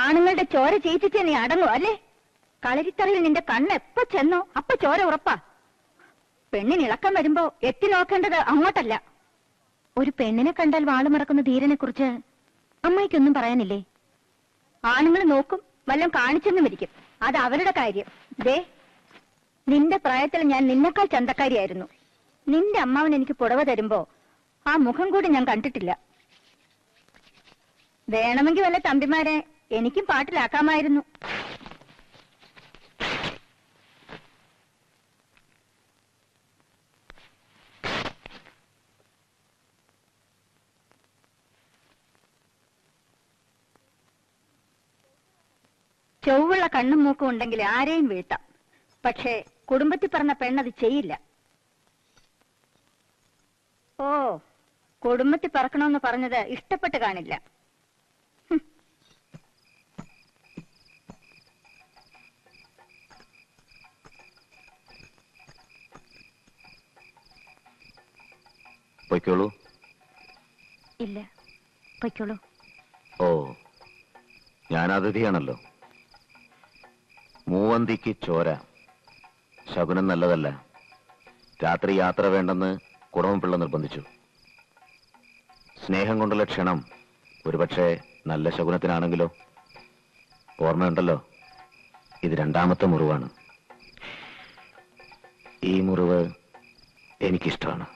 ആണുങ്ങളുടെ ചോര ചീറ്റിച്ച് നീ അടങ്ങും അല്ലേ കളരിത്തറയിൽ നിന്റെ കണ്ണ് എപ്പോ ചെന്നോ അപ്പൊ ചോര ഉറപ്പാ പെണ്ണിന് ഇളക്കം വരുമ്പോ എത്തി നോക്കേണ്ടത് അങ്ങോട്ടല്ല ഒരു പെണ്ണിനെ കണ്ടാൽ വാളുമറക്കുന്ന ധീരനെ കുറിച്ച് അമ്മായിക്കൊന്നും പറയാനില്ലേ ആണുങ്ങൾ നോക്കും വല്ലതും കാണിച്ചെന്നും ഇരിക്കും അത് അവരുടെ കാര്യം ദേ നിന്റെ പ്രായത്തിൽ ഞാൻ നിന്നെക്കാൾ ചന്തക്കാരിയായിരുന്നു നിന്റെ അമ്മാവൻ എനിക്ക് പുടവ തരുമ്പോ ആ മുഖം കൂടി ഞാൻ കണ്ടിട്ടില്ല വേണമെങ്കിൽ വല്ല തമ്പിമാരെ എനിക്കും പാട്ടിലാക്കാമായിരുന്നു ചൊവ്വുള്ള കണ്ണും മൂക്കും ഉണ്ടെങ്കിൽ ആരെയും വീഴ്ത്താം പക്ഷേ കുടുംബത്തിൽ പറഞ്ഞ പെണ്ണത് ചെയ്യില്ല ഓ കുടുംബത്തിൽ പറക്കണമെന്ന് പറഞ്ഞത് ഇഷ്ടപ്പെട്ട് കാണില്ല ഹും. പൊയ്ക്കോളൂ ഇല്ല പൊയ്ക്കോളൂ ഓ ഞാൻ അതിഥിയാണല്ലോ മൂവന്തിക്ക് ചോര ശകുനം നല്ലതല്ല രാത്രി യാത്ര വേണ്ടെന്ന് കുടമപിള്ള നിർബന്ധിച്ചു സ്നേഹം കൊണ്ടുള്ള ക്ഷണം ഒരുപക്ഷെ നല്ല ശകുനത്തിനാണെങ്കിലോ ഓർമ്മയുണ്ടല്ലോ ഇത് രണ്ടാമത്തെ മുറിവാണ് ഈ മുറിവ് എനിക്കിഷ്ടമാണ്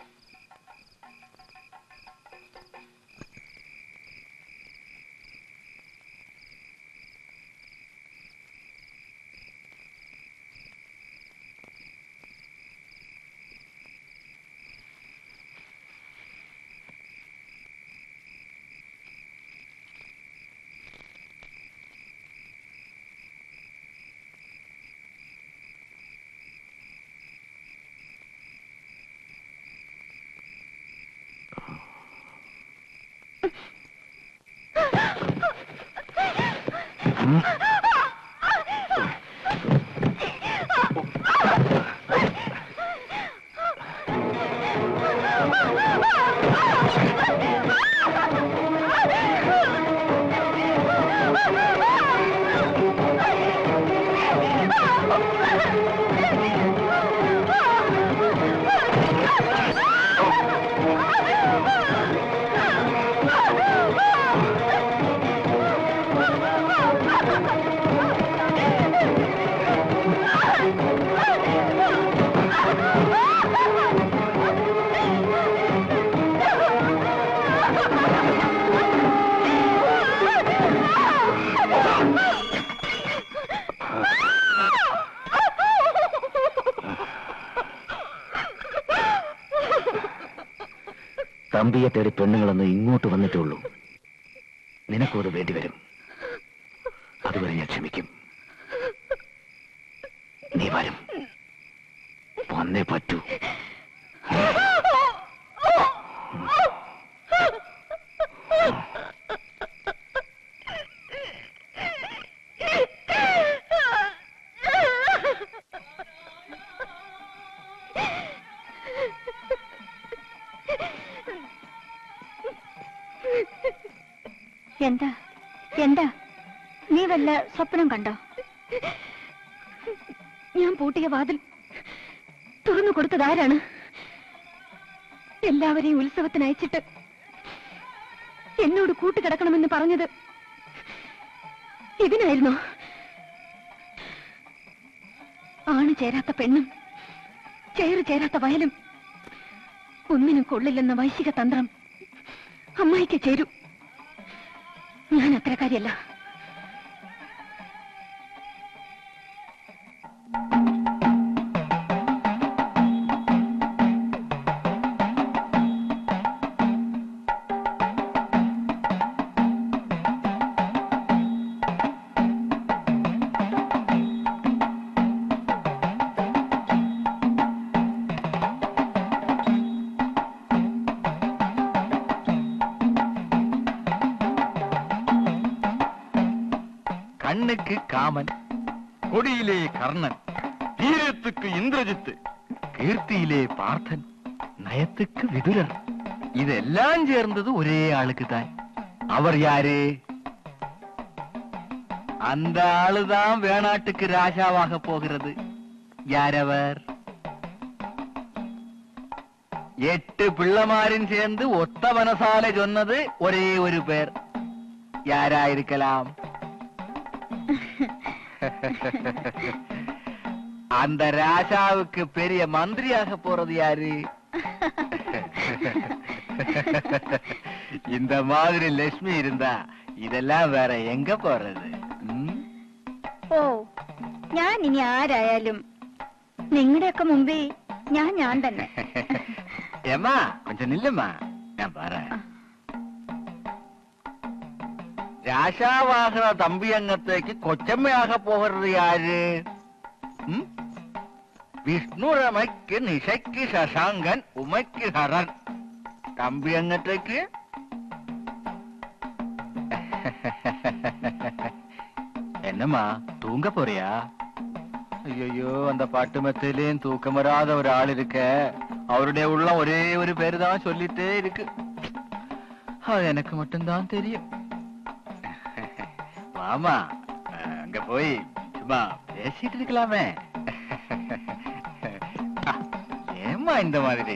തമ്പിയെ തേടി പെണ്ണുങ്ങളൊന്ന് ഇങ്ങോട്ട് വന്നിട്ടുള്ളൂ നിനക്കത് വേണ്ടി വരും അതുവരെ ഞാൻ ക്ഷമിക്കും നീ വരും വന്നേ പറ്റൂ എന്താ എന്താ നീ വല്ല സ്വപ്നം കണ്ടോ ഞാൻ പൂട്ടിയ വാതിൽ തുറന്നു കൊടുത്തതാരാണ് എല്ലാവരെയും ഉത്സവത്തിന് അയച്ചിട്ട് എന്നോട് കൂട്ടുകിടക്കണമെന്ന് പറഞ്ഞത് ഇതിനായിരുന്നോ ആണ് ചേരാത്ത പെണ്ണും ചേറ് ചേരാത്ത വയലും ഒന്നിനും കൊള്ളില്ലെന്ന വൈശിക തന്ത്രം അമ്മായിക്ക് ചേരൂ ഞാൻ അത്രക്കാരിയല്ല கண்ணுக்கு காமன் கொடியிலே கர்ணன் தீரத்துக்கு இந்திரஜித்து கீர்த்தியிலே பார்த்தன் நயத்துக்கு விதுரன் இதெல்லாம் சேர்ந்தது ஒரே ஆளுக்கு தான் அவர் யாரு அந்த ஆளுதான் வேணாட்டுக்கு ராஜாவாக போகிறது யாரவர் எட்டு பிள்ளைமாരും சேர்ந்து ஒத்த மனசால சொன்னது ஒரே ஒரு பேர் யாரா இருக்கலாம் அந்த ராஜாவுக்கு பெரிய மந்திரியாக போறது யாரு இந்த மாதிரி லட்சுமி இருந்தா இதெல்லாம் வேற எங்க போறது ம்? ഓ ഞാൻ ഇനി ആരായാലും നിങ്ങളുടെയൊക്കെ മുമ്പേ ഞാൻ ഞാൻ തന്നെ ஏம்மா கொஞ்சம் நில்லுமா நான் பாறேன் രാശാവാഹന തമ്പിയങ്ങത്തേക്ക് കൊച്ചമ്മയാക പോകരുത് യാര് ഉം? വിഷ്ണുരമയ്ക്ക് നിശയ്ക്ക് ശശാങ്കൻ ഉമയ്ക്ക് ഹരൻ തമ്പിയങ്ങത്തേക്ക് என்னம்மா தூங்க போறியா ஐயோ அந்த பாட்டு மெத்தையிலேயும் தூக்கம் வராத ஒரு ஆள் இருக்க அவருடைய உள்ளம் ஒரே ஒரு பேரு தான் சொல்லிட்டே இருக்கு அது எனக்கு மட்டும்தான் தெரியும் மாமா அங்க போய் சும்மா பேசிட்டு இருக்கலாமே ஏம்மா இந்த மாதிரி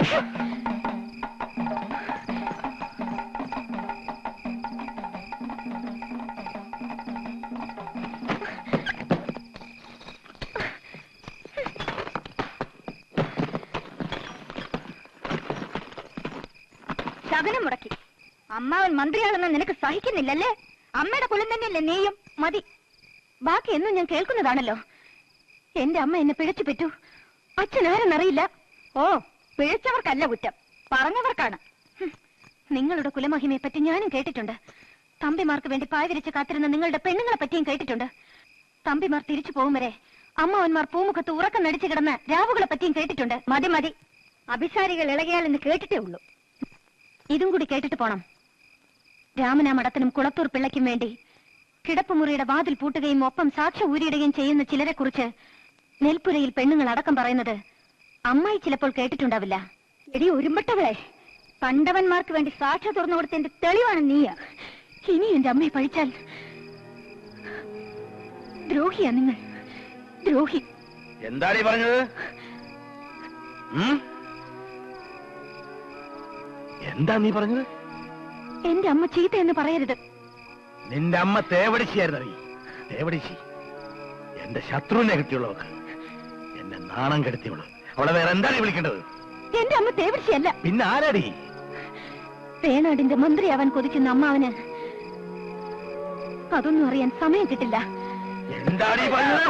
ശകനം മുടക്കി അമ്മാവൻ മന്ത്രിയാണെന്ന് നിനക്ക് സഹിക്കുന്നില്ലല്ലേ അമ്മയുടെ കുലം തന്നെയല്ലേ നീയും മതി ബാക്കി എന്നും ഞാൻ കേൾക്കുന്നതാണല്ലോ എന്റെ അമ്മ എന്നെ പിഴച്ചു പറ്റൂ അച്ഛൻ ആരെന്നറിയില്ല ഓ പിഴച്ചവർക്കല്ല കുറ്റം പറഞ്ഞവർക്കാണ് ഹും, നിങ്ങളുടെ കുലമഹിമയെ പറ്റി ഞാനും കേട്ടിട്ടുണ്ട് തമ്പിമാർക്ക് വേണ്ടി പായ വിരിച്ച് കാത്തിരുന്ന നിങ്ങളുടെ പെണ്ണുങ്ങളെ പറ്റിയും കേട്ടിട്ടുണ്ട് തമ്പിമാർ തിരിച്ചു പോകും വരെ അമ്മാവന്മാർ പൂമുഖത്ത് ഉറക്കം നടിച്ചു കിടന്ന രാവുകളെ പറ്റിയും കേട്ടിട്ടുണ്ട് മതി മതി അഭിസാരികൾ ഇളകിയാൽ എന്ന് കേട്ടിട്ടേ ഉള്ളൂ ഇതും കൂടി കേട്ടിട്ട് പോണം രാമനാ മഠത്തിനും കുളത്തൂർ പിള്ളയ്ക്കും വേണ്ടി കിടപ്പുമുറിയുടെ വാതിൽ പൂട്ടുകയും ഒപ്പം സാക്ഷ്യം ഊരിയിടുകയും ചെയ്യുന്ന ചിലരെ കുറിച്ച് നെൽപ്പുരയിൽ പെണ്ണുങ്ങൾ അടക്കം പറയുന്നത് അമ്മായി ചിലപ്പോൾ കേട്ടിട്ടുണ്ടാവില്ല എടി ഒരുമ്പട്ടവളെ പണ്ടവന്മാർക്ക് വേണ്ടി സാക്ഷ്യം തുറന്നു കൊടുത്തതിന്റെ തെളിവാണ് നീ ഇനി എന്റെ അമ്മയെ പഴിച്ചാൽ ദ്രോഹിയാ നിങ്ങൾ ദ്രോഹി എന്താണീ പറഞ്ഞത് ഉം? എന്താ നീ പറഞ്ഞത് എന്റെ അമ്മ ചീത്ത എന്ന് പറയരുത് നിന്റെ അമ്മ തേവടിച്ചിയായിരുന്നു നീ തേവടിച്ചി എന്റെ ശത്രുവിനെ കിട്ടിയുള്ളവക്ക് എന്നെ നാണം കെടുത്തിയുള്ളു അവളെ വേറെ എന്താണ് ഈ വിളിക്കേണ്ടത് എന്റെ അമ്മ തേവർച്ചയല്ല പിന്നെ ആരാടി വേണാടിന്റെ മന്ത്രിയാവാൻ കൊതിക്കുന്ന അമ്മാവന് അതൊന്നും അറിയാൻ സമയം കിട്ടില്ല എന്താണീ പറഞ്ഞത്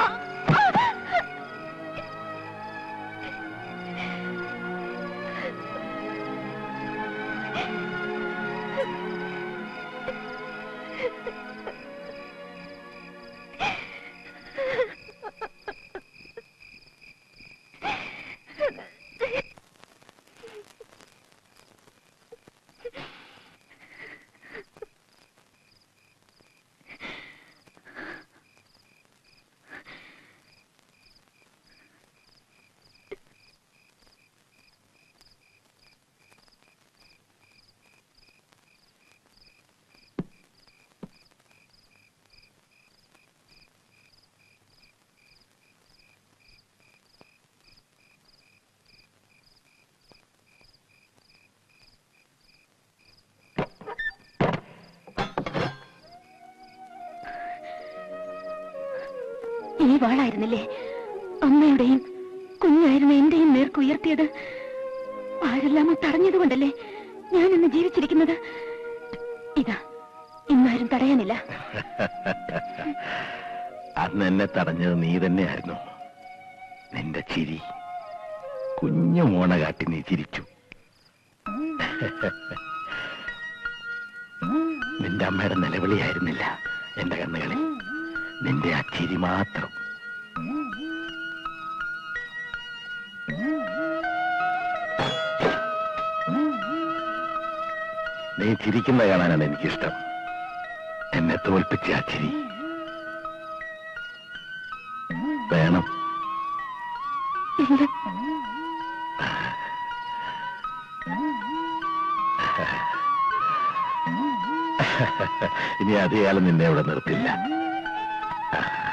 ഈ വാളായിരുന്നില്ലേ അമ്മയുടെയും കുഞ്ഞായിരുന്ന എന്റെയും നേർക്ക് ഉയർത്തിയത് ആരെല്ലാമോ തടഞ്ഞതുകൊണ്ടല്ലേ ഞാൻ ഇന്ന് ജീവിച്ചിരിക്കുന്നത് ഇതാ ഇന്നാരും തടയാനില്ല അന്ന് എന്നെ തടഞ്ഞത് നീ തന്നെയായിരുന്നു നിന്റെ ചിരി കുഞ്ഞു മോണ കാട്ടി നീ ചിരിച്ചു നിന്റെ അമ്മയുടെ നിലവിളിയായിരുന്നില്ല എന്റെ കണ്ണുകളിൽ നിന്റെ ആ ചിരി മാത്രം നീ ചിരിക്കുന്ന കാണാനാണ് എനിക്കിഷ്ടം എന്നെ തോൽപ്പിച്ച ആ ചിരി വേണം ഇല്ല ഇനി അധികാലം നിന്നെ ഇവിടെ നിർത്തില്ല ആ